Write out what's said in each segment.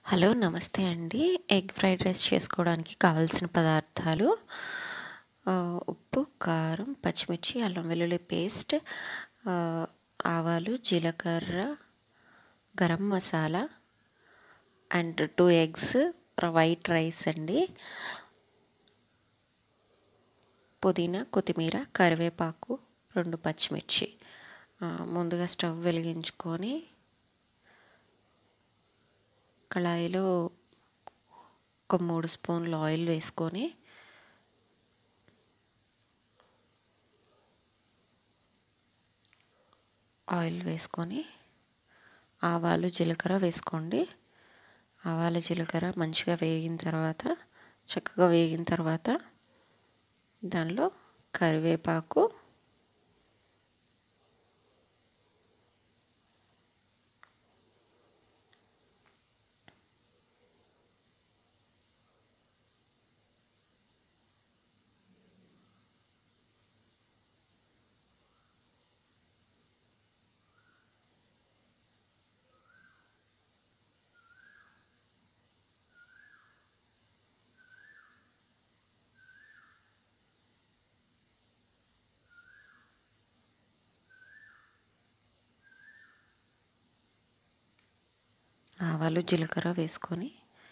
hello నమస్తే అండి egg fried rice చేసుకోవడానికి కావాల్సిన పదార్థాలు ఆ, ఉప్పు కారం పచ్చిమిర్చి అల్లం వెల్లుల్లి పేస్ట్ ఆ, ఆవాలు జీలకర్ర garam masala and two eggs white rice అండి పుదీనా కొత్తిమీర కరివేపాకు రెండు పచ్చిమిర్చి ఆ, ముందుగా స్టవ్ వెలిగించుకొని కళాయిలో ఒక మూడు స్పూన్లు ఆయిల్ వేసుకొని ఆయిల్ వేసుకొని ఆవాలు జీలకర్ర వేసుకోండి ఆవాలు జీలకర్ర మంచిగా వేగిన తర్వాత చక్కగా వేగిన తర్వాత దానిలో కరివేపాకు ఆవాలు జీలకర్ర వేసుకొని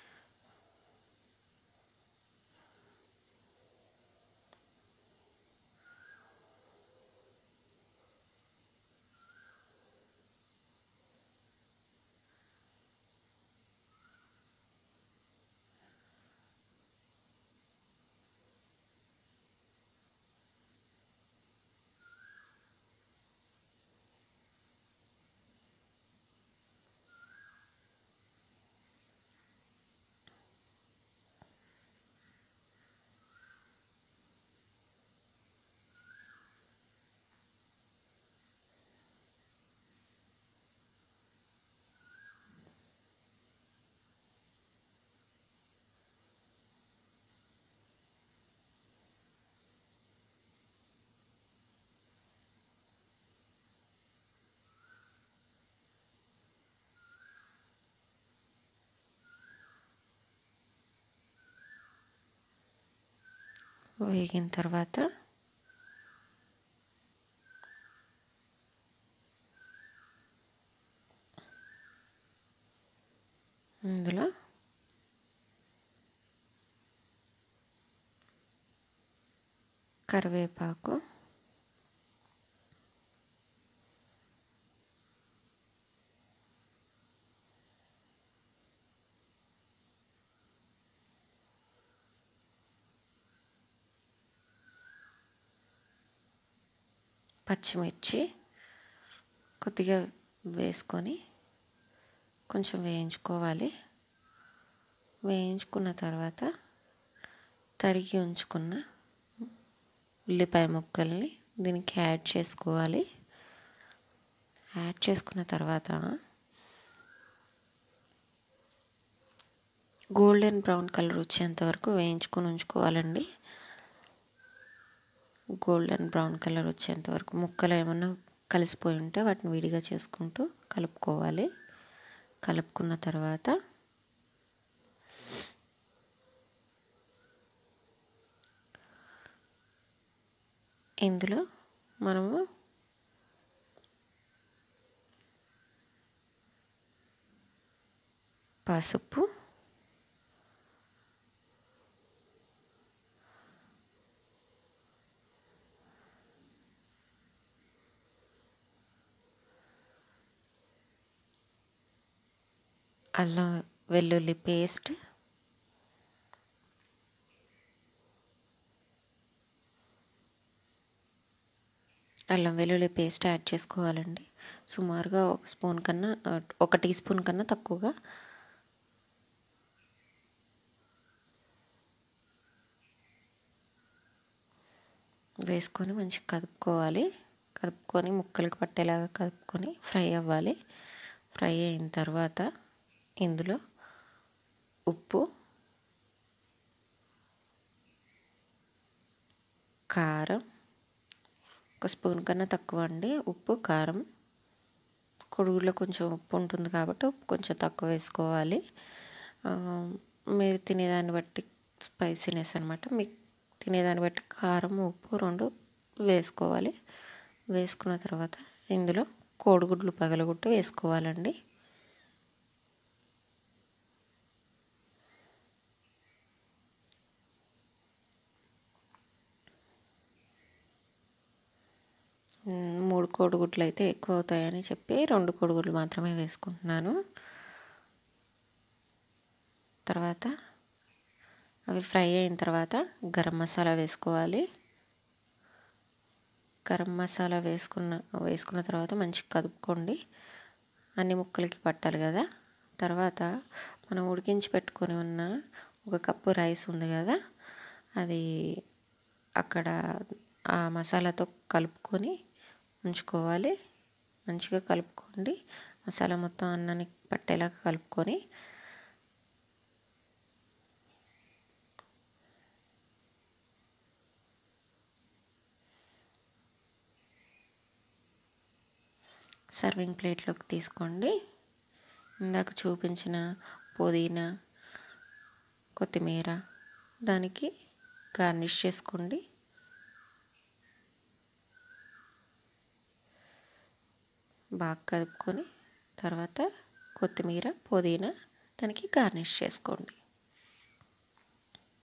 వేగిన తర్వాత ఇందులో కరివేపాకు పచ్చిమిర్చి కొద్దిగా వేసుకొని కొంచెం వేయించుకోవాలి వేయించుకున్న తర్వాత తరిగి ఉంచుకున్న ఉల్లిపాయ ముక్కల్ని దీనికి యాడ్ చేసుకోవాలి యాడ్ చేసుకున్న తర్వాత గోల్డెన్ బ్రౌన్ కలర్ వచ్చేంత వరకు వేయించుకొని ఉంచుకోవాలండి గోల్డెన్ బ్రౌన్ కలర్ వచ్చేంత వరకు ముక్కలు ఏమన్నా కలిసిపోయి ఉంటే వాటిని విడిగా చేసుకుంటూ కలుపుకోవాలి కలుపుకున్న తర్వాత ఇందులో మనము పసుపు అల్లం వెల్లుల్లి పేస్ట్ అల్లం వెల్లుల్లి పేస్ట్ యాడ్ చేసుకోవాలండి సుమారుగా ఒక స్పూన్ కన్నా ఒక టీ స్పూన్ కన్నా తక్కువగా వేసుకొని మంచిగా కలుపుకోవాలి కలుపుకొని ముక్కలకు పట్టేలాగా కలుపుకొని ఫ్రై అవ్వాలి ఫ్రై అయిన తర్వాత ఇందులో ఉప్పు కారం ఒక స్పూన్ కన్నా తక్కువ అండి ఉప్పు కారం కొడుగులో కొంచెం ఉప్పు ఉంటుంది కాబట్టి ఉప్పు కొంచెం తక్కువ వేసుకోవాలి మీరు తినేదాన్ని బట్టి స్పైసీనెస్ అనమాట మీకు తినేదాన్ని బట్టి కారం ఉప్పు రెండు వేసుకోవాలి వేసుకున్న తర్వాత ఇందులో కోడిగుడ్లు పగలగొట్టు వేసుకోవాలండి మూడు కోడిగుడ్లు అయితే ఎక్కువ అవుతాయని చెప్పి రెండు కోడిగుడ్లు మాత్రమే వేసుకుంటున్నాను తర్వాత అవి ఫ్రై అయిన తర్వాత గరం మసాలా వేసుకోవాలి గరం మసాలా వేసుకున్న వేసుకున్న తర్వాత మంచిగా కదుపుకోండి అన్ని ముక్కలకి పట్టాలి కదా తర్వాత మనం ఉడికించి పెట్టుకొని ఉన్న ఒక కప్పు రైస్ ఉంది కదా అది అక్కడ ఆ మసాలాతో కలుపుకొని ఉంచుకోవాలి మంచిగా కలుపుకోండి మసాలా మొత్తం అన్నానికి పట్టేలాగా కలుపుకొని సర్వింగ్ ప్లేట్లోకి తీసుకోండి ఇందాక చూపించిన పుదీనా కొత్తిమీర దానికి గార్నిష్ చేసుకోండి బాగా కలుపుకొని తర్వాత కొత్తిమీర పుదీనా దానికి గార్నిష్ చేసుకోండి